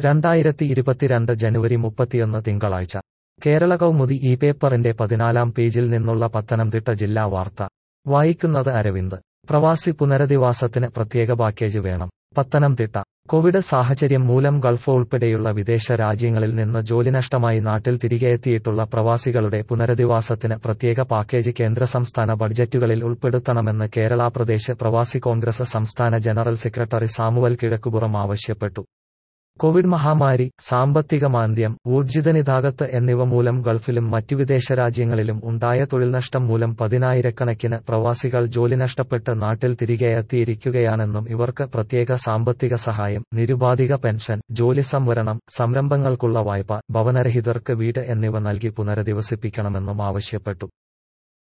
രണ്ടായിരത്തി ഇരുപത്തിരണ്ട് ജനുവരി മുപ്പത്തിയൊന്ന് തിങ്കളാഴ്ച കേരള കൗമുദി ഈ പേപ്പറിന്റെ പതിനാലാം പേജിൽ നിന്നുള്ള പത്തനംതിട്ട ജില്ലാ വാർത്ത വായിക്കുന്നത് അരവിന്ദ് പ്രവാസി പുനരധിവാസത്തിന് പ്രത്യേക പാക്കേജ് വേണം പത്തനംതിട്ട കോവിഡ് സാഹചര്യം മൂലം ഗൾഫ് ഉൾപ്പെടെയുള്ള വിദേശ രാജ്യങ്ങളിൽ നിന്ന് ജോലിനഷ്ടമായി നാട്ടിൽ തിരികെയെത്തിയിട്ടുള്ള പ്രവാസികളുടെ പുനരധിവാസത്തിന് പ്രത്യേക പാക്കേജ് കേന്ദ്ര സംസ്ഥാന ബഡ്ജറ്റുകളിൽ ഉൾപ്പെടുത്തണമെന്ന് കേരള പ്രദേശ് പ്രവാസി കോൺഗ്രസ് സംസ്ഥാന ജനറൽ സെക്രട്ടറി സാമുവൽ കിഴക്കുപുറം ആവശ്യപ്പെട്ടു കോവിഡ് മഹാമാരി സാമ്പത്തിക മാന്ദ്യം ഊർജിതനിതാകത്ത് എന്നിവ മൂലം ഗൾഫിലും മറ്റു വിദേശ രാജ്യങ്ങളിലും ഉണ്ടായ തൊഴിൽനഷ്ടം മൂലം പതിനായിരക്കണക്കിന് പ്രവാസികൾ ജോലി നഷ്ടപ്പെട്ട് നാട്ടിൽ തിരികെ എത്തിയിരിക്കുകയാണെന്നും ഇവർക്ക് പ്രത്യേക സാമ്പത്തിക സഹായം നിരുപാധിക പെൻഷൻ ജോലി സംവരണം സംരംഭങ്ങൾക്കുള്ള വായ്പ ഭവനരഹിതർക്ക് വീട് എന്നിവ നൽകി പുനരധിവസിപ്പിക്കണമെന്നും ആവശ്യപ്പെട്ടു